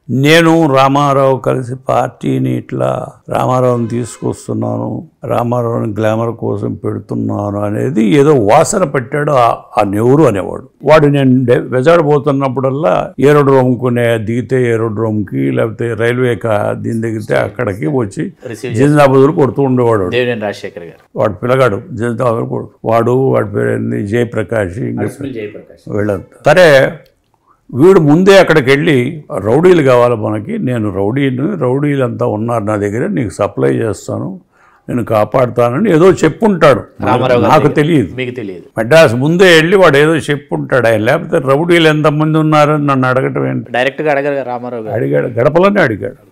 నేను రామారావు కలిసి పార్టీని ఇట్లా రామారావుని తీసుకొస్తున్నాను రామారావుని గ్లామర్ కోసం పెడుతున్నాను అనేది ఏదో వాసన పెట్టాడు ఆ- ఆ నెవరు అనేవాడు వాడు నేను డె- వెజాడబోతున్నప్పుడల్లా ఏరోడ్రోమ్కునే దిగితే ఏరోడ్రోమ్కి లేకపోతే రైల్వే కా దీని దిగితే అక్కడికి వచ్చి రిసీవ్ జిందాబాదులు కొడుతూ ఉండేవాడు వాడు. దేవినేని రాజశేఖర్ గారు వాడు పిల్లగాడు జిందాబాదులు కొడుతూ వాడు వాడి పేరు ఏంది జయప్రకాష్ ఇంకా జయప్రకాష్ వీళ్ళంతా సరే వీడు ముందే అక్కడికి వెళ్ళి రౌడీలు కావాలి మనకి నేను రౌడీని రౌడీలంతా ఉన్నారు నా దగ్గర నీకు సప్లై చేస్తాను నేను కాపాడుతానని ఏదో చెప్పుంటాడు రామారావు గారి నాకు దగ్గర. తెలియదు మీకు తెలియదు మెడ్రాస్ ముందే వెళ్ళి వాడు ఏదో చెప్పుంటాడు ఆయన లేకపోతే రౌడీలు ఎంతమంది ఉన్నారని నన్ను అడగటం ఏంటి డైరెక్ట్ గా అడగరు కదా రామారావు గారు అడిగాడు గడపలోనే అడిగాడు